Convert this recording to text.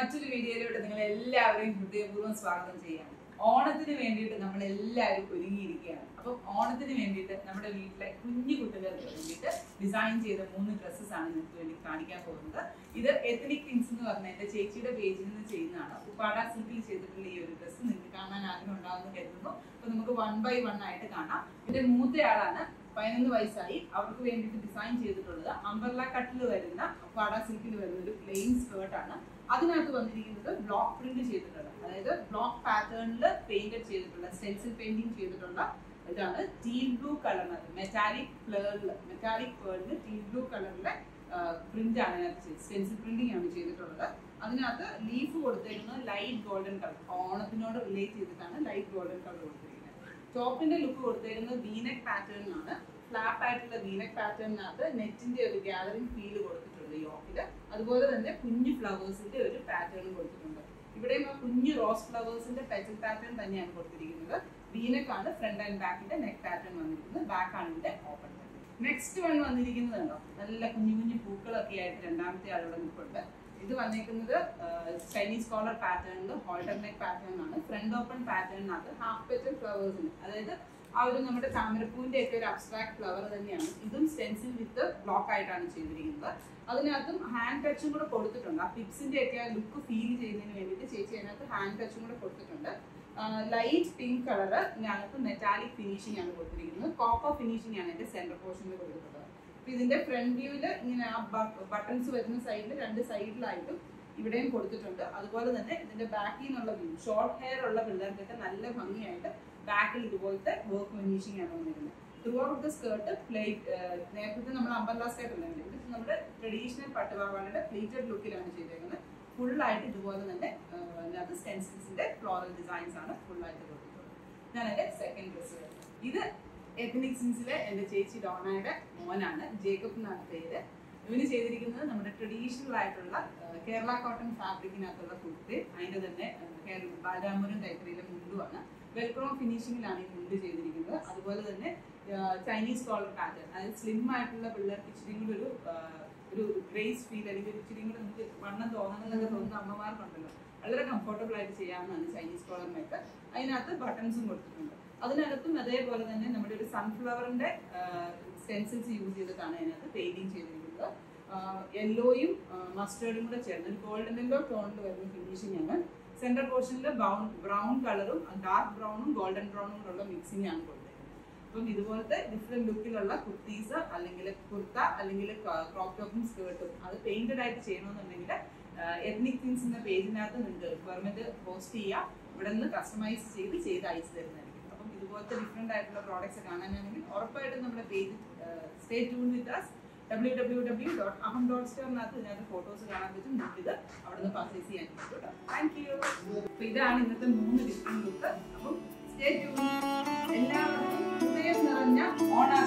മറ്റൊരു വീഡിയോയിലൂടെ നിങ്ങൾ എല്ലാവരെയും ഹൃദയപൂർവ്വം സ്വാഗതം ചെയ്യാം ഓണത്തിന് വേണ്ടിയിട്ട് നമ്മൾ എല്ലാവരും ഒരുങ്ങിയിരിക്കുകയാണ് അപ്പം ഓണത്തിന് വേണ്ടിയിട്ട് നമ്മുടെ വീട്ടിലെ കുഞ്ഞു കുട്ടികൾക്ക് വേണ്ടിയിട്ട് ഡിസൈൻ ചെയ്ത മൂന്ന് ഡ്രസ്സസ് ആണ് നിങ്ങൾക്ക് വേണ്ടി കാണിക്കാൻ പോകുന്നത് ഇത് എത്നിക് തിങ്സ് എന്ന് പറഞ്ഞ എന്റെ ചേച്ചിയുടെ പേജിൽ നിന്ന് ചെയ്യുന്നതാണ് ഉപ്പാട സിൽക്കിൽ ചെയ്തിട്ടുള്ള ഈ ഒരു ഡ്രസ്സ് നിങ്ങൾക്ക് കാണാൻ ആഗ്രഹം ഉണ്ടാവുമെന്ന് കരുതുന്നു അപ്പൊ നമുക്ക് വൺ ബൈ വൺ ആയിട്ട് കാണാം ഇതിന്റെ മൂത്തയാളാണ് പതിനൊന്ന് വയസ്സായി അവർക്ക് വേണ്ടിയിട്ട് ഡിസൈൻ ചെയ്തിട്ടുള്ളത് അംബർല കട്ടിൽ വരുന്ന പാട സിൽക്കിൽ വരുന്ന ഒരു പ്ലെയിൻ സ്കേർട്ട് ആണ് അതിനകത്ത് വന്നിരിക്കുന്നത് ബ്ലോക്ക് പ്രിന്റ് ചെയ്തിട്ടുള്ള അതായത് ബ്ലോക്ക് പാറ്റേണിൽ പെയിന്റഡ് ചെയ്തിട്ടുള്ള സ്റ്റെൻസിൽ പെയിന്റിംഗ് ചെയ്തിട്ടുള്ള ഇതാണ് ടീൽ ബ്ലൂ കളറിനകത്ത് മെറ്റാലിക് ഫ്ലേറിൽ മെറ്റാലിക് പേളിൽ ടീൽ ബ്ലൂ കളറിലെ പ്രിന്റ് ആണ് അതിനകത്ത് സ്റ്റെൻസിൽ പ്രിന്റിംഗ് ആണ് ചെയ്തിട്ടുള്ളത് അതിനകത്ത് ലീഫ് കൊടുത്തേക്കുന്നത് ലൈറ്റ് ഗോൾഡൻ കളർ ഓണത്തിനോട് റിലേറ്റ് ചെയ്തിട്ടാണ് ലൈറ്റ് ഗോൾഡൻ കളർ കൊടുത്തിരിക്കുന്നത് ടോപ്പിന്റെ ലുക്ക് കൊടുത്തേക്കുന്നത് വീനെക് പാറ്റേണിനാണ് ഫ്ലാപ്പ് ആയിട്ടുള്ള വീനെക് പാറ്റേണിനകത്ത് നെറ്റിന്റെ ഒരു ഗ്യാലറിംഗ് ഫീൽ കൊടുത്തിട്ടുണ്ട് യോക്കില് അതുപോലെ തന്നെ കുഞ്ഞു ഫ്ലവേഴ്സിന്റെ ഒരു പാറ്റേൺ കൊടുത്തിട്ടുണ്ട് ഇവിടെയും ആ കുഞ്ഞു റോസ് ഫ്ലവേഴ്സിന്റെ പെറ്റൽ പാറ്റേൺ തന്നെയാണ് കൊടുത്തിരിക്കുന്നത് വീനെക് ആണ് ഫ്രണ്ട് ആൻഡ് ബാക്കിന്റെ നെക്ക് പാറ്റേൺ വന്നിരിക്കുന്നത് ബാക്ക് ആണ് ഇതിന്റെ ഓപ്പൺ നെക്സ്റ്റ് വൺ വന്നിരിക്കുന്നത് കണ്ടോ നല്ല കുഞ്ഞു കുഞ്ഞു പൂക്കളൊക്കെ ആയിട്ട് രണ്ടാമത്തെ ആളുടെ നിൽപ്പുണ്ട് ഇത് വന്നേക്കുന്നത് ചൈനീസ് കോളർ പാറ്റേണിൽ ഹോൾഡർ നെക്ക് പാറ്റേൺ ആണ് ഫ്രണ്ട് ഓപ്പൺ പാറ്റേണിനകത്ത് ഹാഫ് പെറ്റൽ ഫ്ലവേഴ്സിന് അതായത് ആ ഒരു നമ്മുടെ താമരപ്പൂവിന്റെ ഒക്കെ ഒരു അബ്സ്ട്രാക്ട് ഫ്ലവർ തന്നെയാണ് ഇതും സ്റ്റെൻസിൽ വിത്ത് ബ്ലോക്ക് ആയിട്ടാണ് ചെയ്തിരിക്കുന്നത് അതിനകത്തും ഹാൻഡ് ടച്ചും കൂടെ കൊടുത്തിട്ടുണ്ട് ആ പിപ്സിന്റെ ഒക്കെ ലുക്ക് ഫീൽ ചെയ്യുന്നതിന് വേണ്ടിയിട്ട് ചേച്ചി അതിനകത്ത് ഹാൻഡ് ടച്ചും കൂടെ കൊടുത്തിട്ടുണ്ട് ലൈറ്റ് പിങ്ക് കളറ് ഇതിനകത്ത് മെറ്റാലിക് ഫിനിഷിംഗ് ആണ് കൊടുത്തിരിക്കുന്നത് കോപ്പർ ഫിനിഷിംഗ് ആണ് ഇതിന്റെ സെന്റർ പോർഷനിൽ കൊടുത്തിട്ടുള്ളത് അപ്പൊ ഇതിന്റെ ഫ്രണ്ട് വ്യൂവില് ഇങ്ങനെ ആ ബട്ടൺസ് വരുന്ന സൈഡിൽ രണ്ട് സൈഡിലായിട്ടും ഇവിടെയും കൊടുത്തിട്ടുണ്ട് അതുപോലെ തന്നെ ഇതിന്റെ ബാക്കിൽ നിന്നുള്ള വ്യൂ ഷോർട്ട് ഹെയർ ഉള്ള പിള്ളേർക്കൊക്കെ നല്ല ഭംഗിയായിട്ട് ബാക്കിൽ ഇതുപോലത്തെ വർക്ക് ഫിനിഷിംഗ് ആണ് വന്നിരുന്നത് throughout the skirt plate നേരത്തെ നമ്മൾ അമ്പർല സ്കേർട്ട് അല്ലേ ഇത് നമ്മുടെ ട്രഡീഷണൽ പട്ടുപാവാടയുടെ പ്ലേറ്റഡ് ലുക്കിലാണ് ചെയ്തേക്കുന്നത് ഫുള്ളായിട്ട് ഇതുപോലെ തന്നെ അതിനകത്ത് സ്റ്റെൻസിൽസിന്റെ ഫ്ലോറൽ ഡിസൈൻസ് ആണ് ഫുള്ളായിട്ട് കൊടുത്തിട്ടുള്ളത് ഇതാണ് എന്റെ സെക്കൻഡ് ഡ്രസ്സ് ഇത് എത്നിക് സിൻസിലെ എന്റെ ചേച്ചി ഡോണയുടെ മോനാണ് ജേക്കബ് എന്നാണ് പേര് ഇവന് ചെയ്തിരിക്കുന്നത് നമ്മുടെ ട്രഡീഷണൽ ആയിട്ടുള്ള കേരള കോട്ടൺ ഫാബ്രിക്കിനകത്തുള്ള കുർത്തി അതിന്റെ തന്നെ ബാലാമൂരും കൈത്തറിയിലെ മുണ്ടുമാണ് വെൽക്രോ ഫിനിഷിങ്ങിലാണ് ഈ മുണ്ട് ചെയ്തിരിക്കുന്നത് അതുപോലെ തന്നെ ചൈനീസ് കോളർ പാറ്റേൺ അതായത് സ്ലിം ആയിട്ടുള്ള പിള്ളേർക്ക് ഇച്ചിരി കൂടി ഒരു ഒരു ഗ്രേസ് ഫീൽ അല്ലെങ്കിൽ ഇച്ചിരി കൂടി നമുക്ക് വണ്ണം തോന്നണമെന്നൊക്കെ തോന്നുന്ന അമ്മമാർക്കുണ്ടല്ലോ വളരെ കംഫർട്ടബിൾ ആയിട്ട് ചെയ്യാവുന്നതാണ് ചൈനീസ് കോളർ മേക്ക് അതിനകത്ത് ബട്ടൺസും കൊടുത്തിട്ടുണ്ട് അതിനകത്തും അതേപോലെ തന്നെ നമ്മുടെ ഒരു സൺഫ്ലവറിന്റെ സ്റ്റെൻസിൽസ് യൂസ് ചെയ്തിട്ടാണ് അതിനകത്ത് പെയിന്റിങ് ചെയ്തിരിക്കുന്നത് യെല്ലോയും മസ്റ്റേർഡും കൂടെ ചേർന്ന് ഒരു ഗോൾഡൻ യെല്ലോ ടോണിൽ വരുന്ന ഫിനിഷിംഗ് ആണ് സെന്റർ പോർഷനിൽ ബ്രൗൺ ബ്രൗൺ കളറും ഡാർക്ക് ബ്രൗണും ഗോൾഡൻ ബ്രൗണും കൂടെ മിക്സിംഗ് ആണ് കൊടുത്തിരിക്കുന്നത് അപ്പം ഇതുപോലത്തെ ഡിഫറെന്റ് ലുക്കിലുള്ള കുർത്തീസ് അല്ലെങ്കിൽ കുർത്ത അല്ലെങ്കിൽ ക്രോപ്പ് ടോപ്പും സ്കേർട്ടും അത് പെയിന്റഡ് ആയിട്ട് ചെയ്യണമെന്നുണ്ടെങ്കിൽ എത്നിക് തിങ്സ് എന്ന പേജിനകത്ത് നിങ്ങൾക്ക് റിക്വയർമെന്റ് പോസ്റ്റ് ചെയ്യാം ഇവിടെ നിന്ന് കസ്റ്റമൈസ് ചെയ്ത് ചെയ്ത് അയച്ചു തരുന്നതായിരിക്കും അപ്പം ഇതുപോലത്തെ ഡിഫറെന്റ് ആയിട്ടുള്ള പ്രോഡക്ട്സ് കാണാനാണെങ്കിൽ ഉറപ്പായിട്ടും നമ്മുടെ page stay tune with us W W W dot Aham dot സ്റ്റോറിനകത്ത് ഇതിനകത്ത് ഫോട്ടോസ് കാണാൻ പറ്റും നിങ്ങൾക്ക് ഇത് അവിടെ നിന്ന് പർച്ചേസ് ചെയ്യാൻ പറ്റും കേട്ടോ താങ്ക് യു അപ്പൊ ഇതാണ് ഇന്നത്തെ മൂന്ന് ഡിഫറെന്റ് ലുക്ക് അപ്പം സ്റ്റേ ട്യൂൺ എല്ലാവർക്കും ഹൃദയം നിറഞ്ഞ ഓണ